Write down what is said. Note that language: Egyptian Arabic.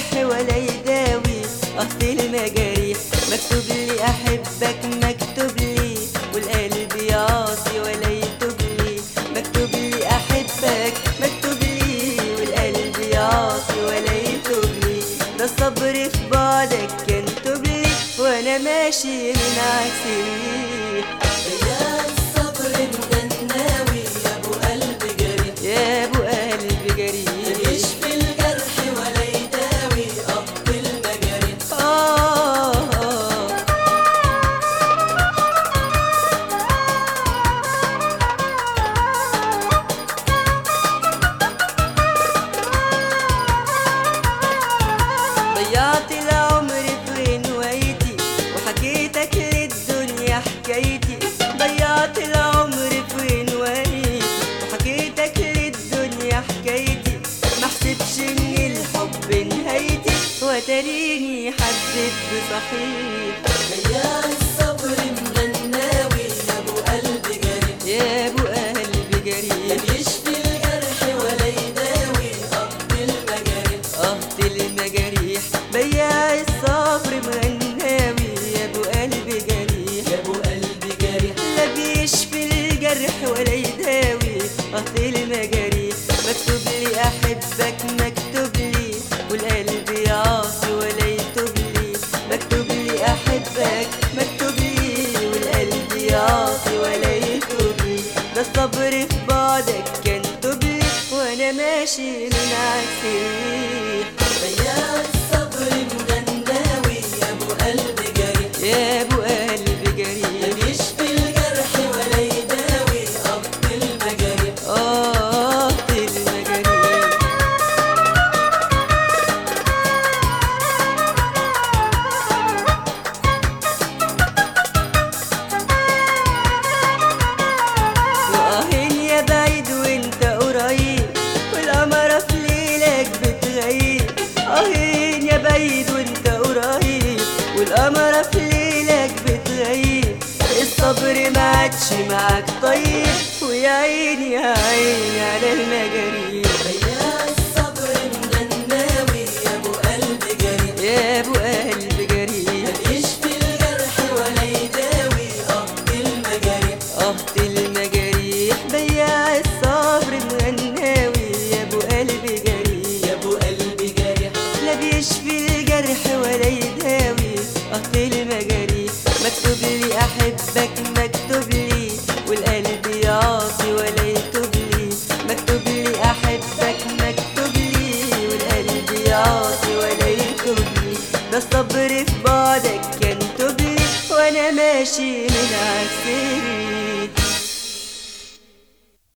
الجرح ولا يداوي قهط المجاريح مكتوب لي احبك مكتوب لي والقلب يعصي ولا يتوب لي مكتوب لي احبك مكتوب لي والقلب يعصي ولا يتوب لي ده الصبر في بعدك كان توب لي وانا ماشي من عكس الريح يا الصبر مدناوي يا ابو قلب جريح يا ابو قلب جريح يشفي الجرح ولا يداوي قبض المجاريح آه آه ضيعت العمر في غنويتي وحكيتك للدنيا حكايتي ضيعت العمر في غنويتي وحكيتك للدنيا حكايتي ما حسبش ان الحب نهايتي وتريني حبيت بصحيح يا الصبر مدناوي يا ابو قلب جريح يا ابو قلب جريح يشفي الجرح ولا يداوي قبض المجاريح قهط المجاريح بياع الصبر مغناوي يا ابو قلب جريح يا ابو قلب جريح لا بيشفي الجرح ولا يداوي قهط المجاريح مكتوب لي احبك مكتوب لي والقلب يعصي ولا يتوب لي مكتوب لي احبك مكتوب لي والقلب يعصي ولا يتوب لي ده الصبر في بعدك كان توب لي وانا ماشي من عكس الريح يا الصبر مدناوي يا ابو قلب جريح يا ابو قلب جريح يشفي الجرح ولا يداوي قبض المجاريح اه المجاريح وآهين يا بعيد وانت قريب والقمرة في ليلك بتغيب آهين يا بعيد وانت قريب والقمرة في ليلك بتغيب الصبر ما عادش معاك طيب ويا عيني يا عيني على المجاريح يا الصبر مدناوي يا ابو قلب جريح يا ابو قلب جريح يشفي الجرح ولا يداوي قبض المجاريح قهط المجاريح بياع الصبر مغناوي يا ابو قلب جريح يا ابو قلب جريح لا بيشفي الجرح ولا يداوي قهط المجاريح مكتوب لي احبك مكتوب لي والقلب يعصي ولا يتوب لي مكتوب لي احبك مكتوب لي والقلب يعصي ولا يتوب لي ده الصبر في بعدك كان توب لي وانا ماشي من عكس الريح